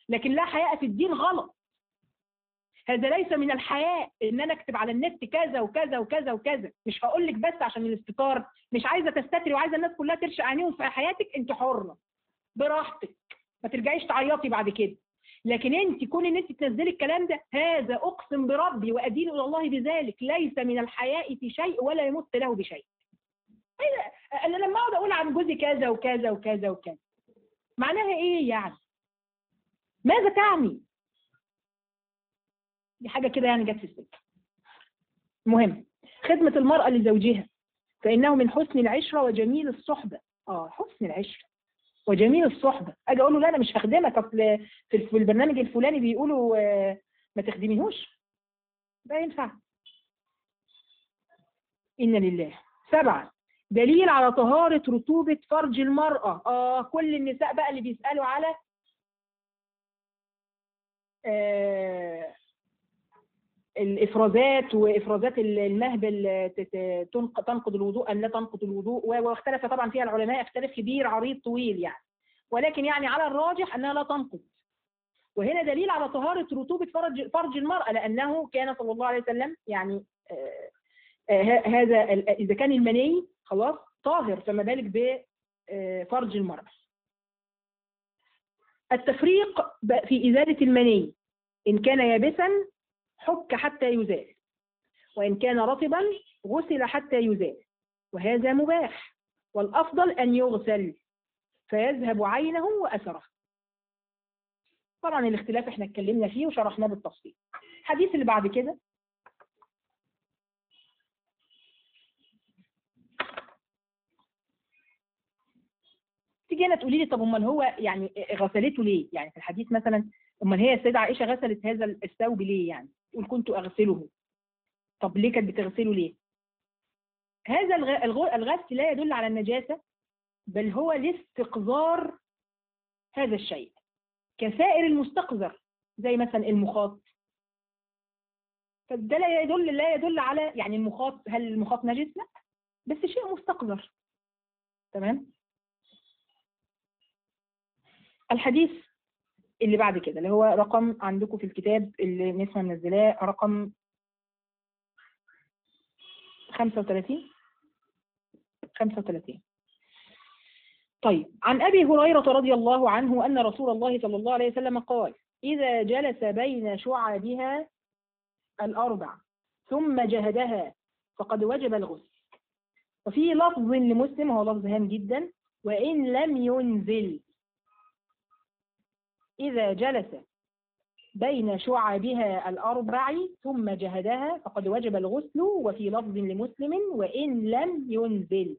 لكن لا حياء في الدين غلط هذا ليس من الحياء ان انا اكتب على النت كذا وكذا وكذا وكذا مش هقول لك بس عشان الاستتار مش عايزه تستتري وعايزه الناس كلها ترشق عينيهم في حياتك انت حره براحتك ما ترجعيش تعيطي بعد كده لكن انت كون ان انت تنزلي الكلام ده هذا اقسم بربي وادين الى الله بذلك ليس من الحياء في شيء ولا يمت له بشيء انا لما اقعد اقول عن جوزي كذا وكذا وكذا وكذا معناها ايه يعني ماذا تعني دي حاجه كده يعني جت في السكه المهم خدمه المراه لزوجها فانه من حسن العشره وجميل الصحبه اه حسن العشره وجميل الصحبه اجي اقول له لا انا مش هخدمك اصل في في البرنامج الفلاني بيقولوا آه، ما تخدميهوش ده ينفع إن لله سبعة دليل على طهارة رطوبة فرج المرأة آه كل النساء بقى اللي بيسألوا على آه الإفرازات وإفرازات المهبل تت- تنق- تنقض الوضوء أم لا تنقض الوضوء و- واختلف طبعا فيها العلماء اختلاف كبير عريض طويل يعني ولكن يعني على الراجح أنها لا تنقض وهنا دليل على طهارة رطوبة فرج فرج المرأة لأنه كان صلى الله عليه وسلم يعني آه، آه، ه- هذا ال- إذا كان المني خلاص طاهر فما بالك بفرج المرأة التفريق ب- في إزالة المني إن كان يابسا حك حتى يزال وإن كان رطبا غسل حتى يزال وهذا مباح والأفضل أن يغسل فيذهب عينه وأثره طبعا الاختلاف احنا اتكلمنا فيه وشرحناه بالتفصيل الحديث اللي بعد كده تيجي هنا تقولي لي طب امال هو يعني غسلته ليه؟ يعني في الحديث مثلا امال هي السيده عائشه غسلت هذا الثوب ليه يعني؟ تقول كنت اغسله طب ليه كانت بتغسله ليه؟ هذا الغ- الغ- الغسل لا يدل على النجاسه بل هو لاستقذار هذا الشيء كسائر المستقذر زي مثلا المخاط فده لا يدل لا يدل على يعني المخاط هل المخاط نجس؟ لا بس شيء مستقذر تمام؟ الحديث اللي بعد كده اللي هو رقم عندكم في الكتاب اللي نسمع منزلاه رقم 35 35 طيب عن أبي هريرة رضي الله عنه أن رسول الله صلى الله عليه وسلم قال إذا جلس بين شعبها الأربع ثم جهدها فقد وجب الغسل وفي لفظ لمسلم هو لفظ هام جدا وإن لم ينزل إذا جلس بين شعبها الأربع ثم جهدها فقد وجب الغسل وفي لفظ لمسلم وإن لم ينزل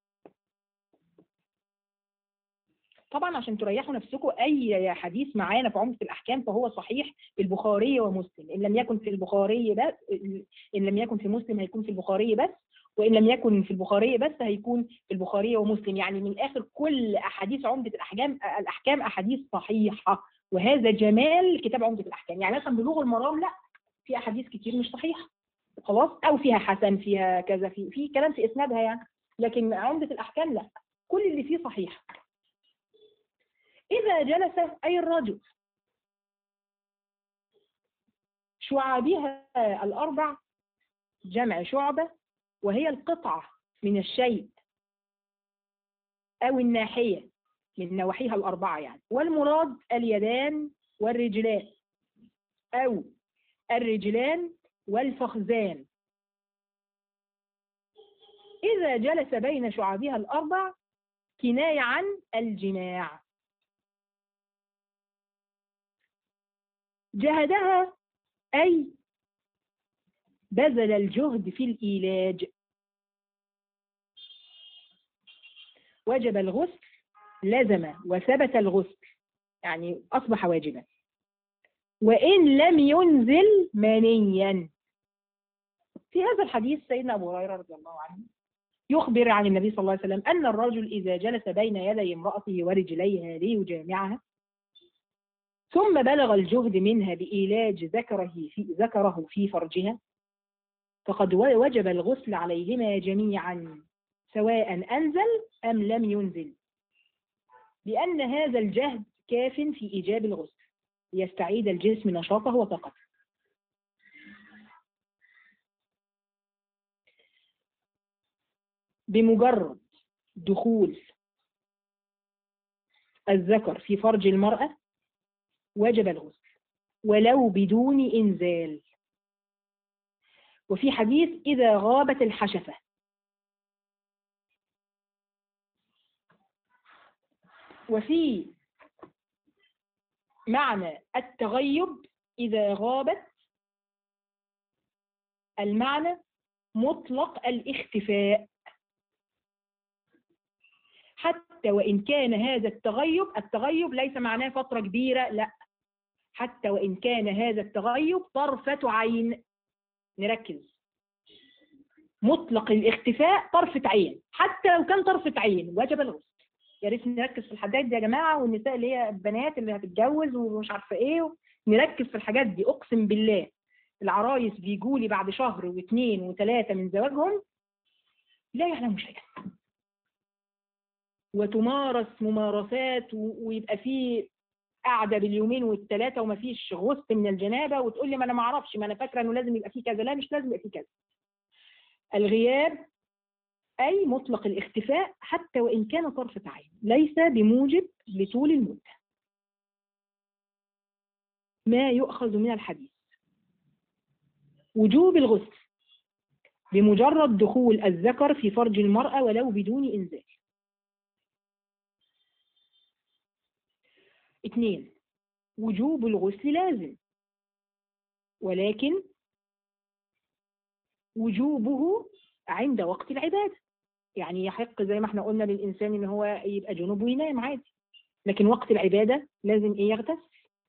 طبعا عشان تريحوا نفسكم أي حديث معانا في عمدة الأحكام فهو صحيح في البخاري ومسلم إن لم يكن في البخاري بس إن لم يكن في مسلم هيكون في البخاري بس وإن لم يكن في البخاري بس هيكون في البخاري ومسلم يعني من الآخر كل أحاديث عمدة الأحكام الأحكام أحاديث صحيحة وهذا جمال كتاب عمدة الأحكام يعني مثلا بلوغ المرام لا في أحاديث كتير مش صحيحة خلاص أو فيها حسن فيها كذا في في كلام في إسنادها يعني لكن عمدة الأحكام لا كل اللي فيه صحيح إذا جلس أي الرجل شعابها الأربع جمع شعبة وهي القطعة من الشيء أو الناحية من نواحيها الأربعة يعني والمراد اليدان والرجلان أو الرجلان والفخذان إذا جلس بين شعابها الأربع كناية عن الجماع جهدها أي بذل الجهد في الإيلاج وجب الغسل لزم وثبت الغسل يعني أصبح واجبا وإن لم ينزل منيا في هذا الحديث سيدنا أبو هريرة رضي الله عنه يخبر عن النبي صلى الله عليه وسلم أن الرجل إذا جلس بين يدي امرأته ورجليها ليجامعها ثم بلغ الجهد منها بإيلاج ذكره في ذكره في فرجها فقد وجب الغسل عليهما جميعا سواء أنزل أم لم ينزل لأن هذا الجهد كاف في إيجاب الغسل ليستعيد الجسم نشاطه وطاقته بمجرد دخول الذكر في فرج المرأة وجب الغسل ولو بدون إنزال وفي حديث إذا غابت الحشفة وفي معنى التغيب إذا غابت المعنى مطلق الاختفاء حتى وإن كان هذا التغيب التغيب ليس معناه فترة كبيرة لا حتى وإن كان هذا التغيب طرفة عين نركز مطلق الاختفاء طرفة عين حتى لو كان طرفة عين وجب الغسل يا ريت نركز في الحاجات دي يا جماعة والنساء اللي هي البنات اللي هتتجوز ومش عارفة ايه نركز في الحاجات دي اقسم بالله العرايس بيجوا لي بعد شهر واثنين وثلاثة من زواجهم لا يعلموا شيئا وتمارس ممارسات ويبقى فيه قاعده باليومين والثلاثه وما فيش غسل من الجنابه وتقول لي ما انا ما اعرفش ما انا فاكره انه لازم يبقى فيه كذا لا مش لازم يبقى فيه كذا الغياب اي مطلق الاختفاء حتى وان كان طرفه عين ليس بموجب لطول المده ما يؤخذ من الحديث وجوب الغسل بمجرد دخول الذكر في فرج المرأة ولو بدون إنزال اثنين وجوب الغسل لازم ولكن وجوبه عند وقت العبادة يعني يحق زي ما احنا قلنا للإنسان إن هو يبقى جنوب وينام عادي لكن وقت العبادة لازم إيه يغتسل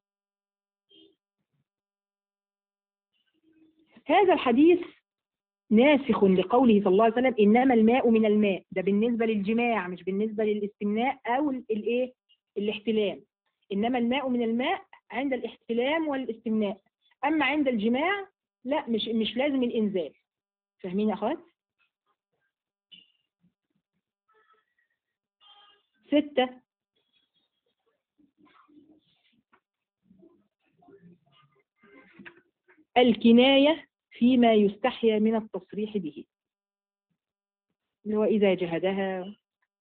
هذا الحديث ناسخ لقوله صلى الله عليه وسلم إنما الماء من الماء ده بالنسبة للجماع مش بالنسبة للاستمناء أو الإيه الاحتلام إنما الماء من الماء عند الاحتلام والاستمناء أما عند الجماع لا مش مش لازم الإنزال فاهمين يا أخوات؟ ستة الكناية فيما يستحيا من التصريح به اللي هو إذا جهدها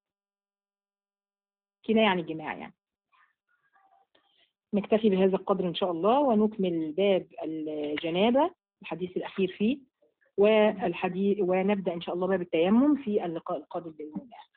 كناية عن الجماع يعني نكتفي بهذا القدر إن شاء الله ونكمل باب الجنابة الحديث الأخير فيه والحديث ونبدأ إن شاء الله باب التيمم في اللقاء القادم بإذن الله